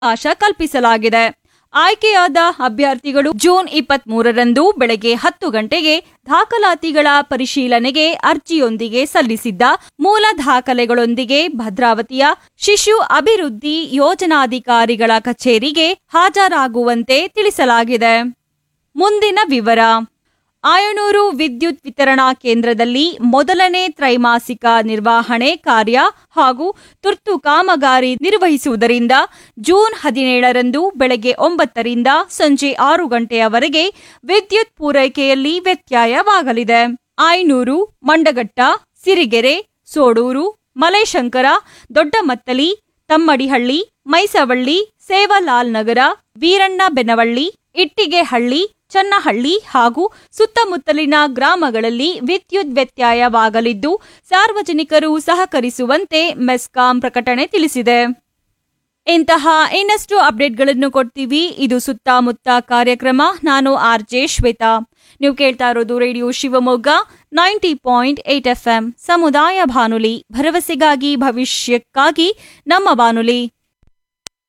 ಅವಕಾಶ ಕಲ್ಪಿಸಲಾಗಿದೆ ಆಯ್ಕೆಯಾದ ಅಭ್ಯರ್ಥಿಗಳು ಜೂನ್ ಇಪ್ಪತ್ತ್ ಮೂರರಂದು ಬೆಳಗ್ಗೆ ಹತ್ತು ಗಂಟೆಗೆ ದಾಖಲಾತಿಗಳ ಪರಿಶೀಲನೆಗೆ ಅರ್ಜಿಯೊಂದಿಗೆ ಸಲ್ಲಿಸಿದ್ದ ಮೂಲ ದಾಖಲೆಗಳೊಂದಿಗೆ ಭದ್ರಾವತಿಯ ಶಿಶು ಅಭಿವೃದ್ಧಿ ಯೋಜನಾಧಿಕಾರಿಗಳ ಕಚೇರಿಗೆ ಹಾಜರಾಗುವಂತೆ ತಿಳಿಸಲಾಗಿದೆ ಮುಂದಿನ ವಿವರ ಆಯನೂರು ವಿದ್ಯುತ್ ವಿತರಣಾ ಕೇಂದ್ರದಲ್ಲಿ ಮೊದಲನೇ ತ್ರೈಮಾಸಿಕ ನಿರ್ವಹಣೆ ಕಾರ್ಯ ಹಾಗೂ ತುರ್ತು ಕಾಮಗಾರಿ ನಿರ್ವಹಿಸುವುದರಿಂದ ಜೂನ್ ಹದಿನೇಳರಂದು ಬೆಳಗ್ಗೆ ಒಂಬತ್ತರಿಂದ ಸಂಜೆ ಆರು ಗಂಟೆಯವರೆಗೆ ವಿದ್ಯುತ್ ಪೂರೈಕೆಯಲ್ಲಿ ವ್ಯತ್ಯಯವಾಗಲಿದೆ ಆಯನೂರು ಮಂಡಗಟ್ಟ ಸಿರಿಗೆರೆ ಸೋಡೂರು ಮಲೇಶಂಕರ ದೊಡ್ಡಮತ್ತಲಿ ತಮ್ಮಡಿಹಳ್ಳಿ ಮೈಸವಳ್ಳಿ ಸೇವಲಾಲ್ ನಗರ ವೀರಣ್ಣ ಬೆನವಳ್ಳಿ ಇಟ್ಟಿಗೆಹಳ್ಳಿ ಚನ್ನಹಳ್ಳಿ ಹಾಗೂ ಸುತ್ತಮುತ್ತಲಿನ ಗ್ರಾಮಗಳಲ್ಲಿ ವಿದ್ಯುತ್ ವ್ಯತ್ಯಯವಾಗಲಿದ್ದು ಸಾರ್ವಜನಿಕರು ಸಹಕರಿಸುವಂತೆ ಮೆಸ್ಕಾಂ ಪ್ರಕಟಣೆ ತಿಳಿಸಿದೆ ಇಂತಹ ಇನ್ನಷ್ಟು ಅಪ್ಡೇಟ್ಗಳನ್ನು ಕೊಡ್ತೀವಿ ಇದು ಸುತ್ತಮುತ್ತ ಕಾರ್ಯಕ್ರಮ ನಾನು ಆರ್ ಜೆ ಶ್ವೇತಾ ನೀವು ಕೇಳ್ತಾ ಇರೋದು radio Shivamogga ninety point eight F M ಸಮುದಾಯ ಬಾನುಲಿ ಭರವಸೆಗಾಗಿ ಭವಿಷ್ಯಕ್ಕಾಗಿ ನಮ್ಮ ಬಾನುಲಿ